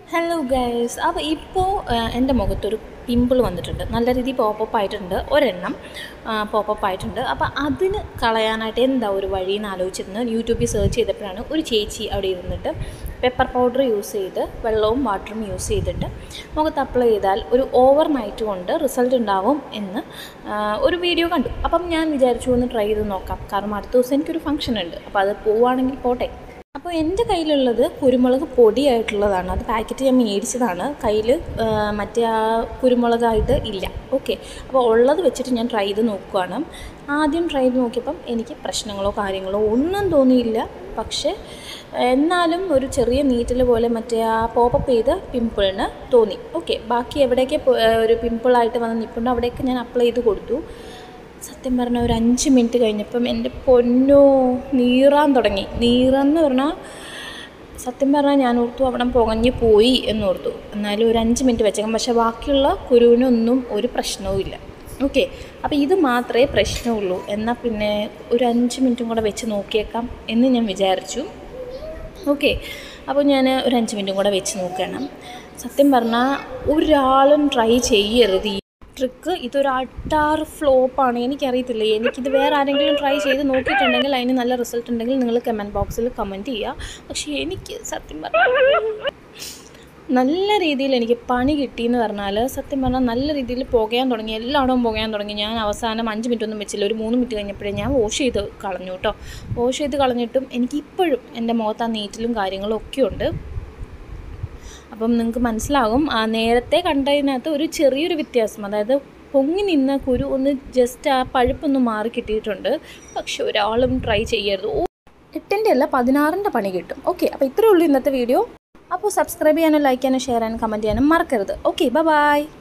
hello guys അപ്പോൾ ഇപ്പോൾ എൻ്റെ മുഖത്തൊരു പിമ്പിൾ വന്നിട്ടുണ്ട് നല്ല രീതിയിൽ പോപ്പപ്പ് ആയിട്ടുണ്ട് ഒരെണ്ണം പോപ്പപ്പ് ആയിട്ടുണ്ട് അപ്പോൾ അതിന് കളയാനായിട്ട് എന്താ ഒരു വഴി എന്ന് ആലോചിച്ചിരുന്നു യൂട്യൂബിൽ സെർച്ച് ചെയ്തപ്പോഴാണ് ഒരു ചേച്ചി അവിടെ ഇരുന്നിട്ട് പെപ്പർ പൗഡർ യൂസ് ചെയ്ത് വെള്ളവും വാട്ടറും യൂസ് ചെയ്തിട്ട് മുഖത്ത് അപ്ലൈ ചെയ്താൽ ഒരു ഓവർ നൈറ്റ് കൊണ്ട് റിസൾട്ട് ഉണ്ടാവും എന്ന് ആ, ഒരു വീഡിയോ കണ്ടു അപ്പം ഞാൻ വിചാരിച്ചു ഒന്ന് ട്രൈ ചെയ്ത് നോക്കാം കാരണം അടുത്ത ദിവസം എനിക്കൊരു ഫംഗ്ഷൻ ഉണ്ട് അപ്പോൾ അത് പോവുകയാണെങ്കിൽ പോട്ടെ അപ്പോൾ എൻ്റെ കയ്യിലുള്ളത് കുരുമുളക് പൊടിയായിട്ടുള്ളതാണ് അത് പാക്കറ്റ് ഞാൻ മേടിച്ചതാണ് കയ്യിൽ മറ്റേ ആ കുരുമുളകായിട്ട് ഇല്ല ഓക്കെ അപ്പോൾ ഉള്ളത് വെച്ചിട്ട് ഞാൻ ട്രൈ ചെയ്ത് നോക്കുകയാണ് ആദ്യം ട്രൈ ചെയ്ത് നോക്കിയപ്പം എനിക്ക് പ്രശ്നങ്ങളോ കാര്യങ്ങളോ ഒന്നും തോന്നിയില്ല പക്ഷേ എന്നാലും ഒരു ചെറിയ നീറ്റൽ പോലെ മറ്റേ ആ പോപ്പപ്പ് ചെയ്ത പിമ്പിളിന് തോന്നി ഓക്കെ ബാക്കി എവിടെയൊക്കെ പോ- ഒരു പിമ്പിളായിട്ട് വന്ന് നിൽപ്പുണ്ടോ അവിടെയൊക്കെ ഞാൻ അപ്ലൈ ചെയ്ത് കൊടുത്തു സത്യം പറഞ്ഞാൽ ഒരു അഞ്ച് മിനിറ്റ് കഴിഞ്ഞപ്പം എൻ്റെ പൊന്നോ നീറാൻ തുടങ്ങി നീറെന്ന് പറഞ്ഞാൽ സത്യം പറഞ്ഞാൽ ഞാൻ ഓർത്തു അവിടെ പുകഞ്ഞ് പോയി എന്നോർത്തു എന്നാലും ഒരു അഞ്ച് മിനിറ്റ് വെച്ചേക്കാം പക്ഷേ ബാക്കിയുള്ള കുരുവിനൊന്നും ഒരു പ്രശ്നവും ഇല്ല ഓക്കെ അപ്പോൾ ഇത് മാത്രമേ പ്രശ്നമുള്ളൂ എന്നാൽ പിന്നെ ഒരു അഞ്ച് മിനിറ്റും കൂടെ വെച്ച് നോക്കിയേക്കാം എന്ന് ഞാൻ വിചാരിച്ചു ഓക്കെ അപ്പോൾ ഞാൻ ഒരു അഞ്ച് മിനിറ്റും കൂടെ വെച്ച് നോക്കണം സത്യം പറഞ്ഞാൽ ഒരാളും ട്രൈ ചെയ്യരുത് ഈ ട്രിക്ക് ഇതൊരു അട്ടാറ് ഫ്ലോപ്പാണ് എനിക്കറിയത്തില്ല എനിക്കിത് വേറെ ആരെങ്കിലും ട്രൈ ചെയ്ത് നോക്കിയിട്ടുണ്ടെങ്കിൽ അതിന് നല്ല റിസൾട്ട് ഉണ്ടെങ്കിൽ നിങ്ങൾ കമൻറ്റ് ബോക്സിൽ കമൻറ്റ് ചെയ്യുക പക്ഷേ എനിക്ക് സത്യം പറഞ്ഞാൽ നല്ല രീതിയിൽ എനിക്ക് പണി കിട്ടിയെന്ന് പറഞ്ഞാൽ സത്യം പറഞ്ഞാൽ നല്ല രീതിയിൽ പുകയാൻ തുടങ്ങി എല്ലായിടവും പുകയാൻ തുടങ്ങി ഞാൻ അവസാനം അഞ്ച് മിനിറ്റ് ഒന്നും വെച്ചില്ല ഒരു മൂന്ന് മിനിറ്റ് കഴിഞ്ഞപ്പോഴേ ഞാൻ വാഷ് ചെയ്ത് കളഞ്ഞു കേട്ടോ വാഷ് ചെയ്ത് കളഞ്ഞിട്ടും എനിക്ക് ഇപ്പോഴും എൻ്റെ മുഖത്ത് ആ നീറ്റിലും കാര്യങ്ങളും ഒക്കെ ഉണ്ട് അപ്പം നിങ്ങൾക്ക് മനസ്സിലാകും ആ നേരത്തെ കണ്ടതിനകത്ത് ഒരു ചെറിയൊരു വ്യത്യാസം അതായത് പൊങ്ങി നിന്ന കുരു ഒന്ന് ജസ്റ്റ് ആ പഴുപ്പൊന്ന് മാറി കിട്ടിയിട്ടുണ്ട് പക്ഷെ ഒരാളും ട്രൈ ചെയ്യരുത് ഓ എട്ടിൻ്റെ അല്ല പതിനാറിൻ്റെ പണി കിട്ടും ഓക്കെ അപ്പോൾ ഇത്രയേ ഉള്ളൂ ഇന്നത്തെ വീഡിയോ അപ്പോൾ സബ്സ്ക്രൈബ് ചെയ്യാനും ലൈക്ക് ചെയ്യാനും ഷെയർ ചെയ്യാനും കമൻറ്റ് ചെയ്യാനും മറക്കരുത് ഓക്കെ ബൈ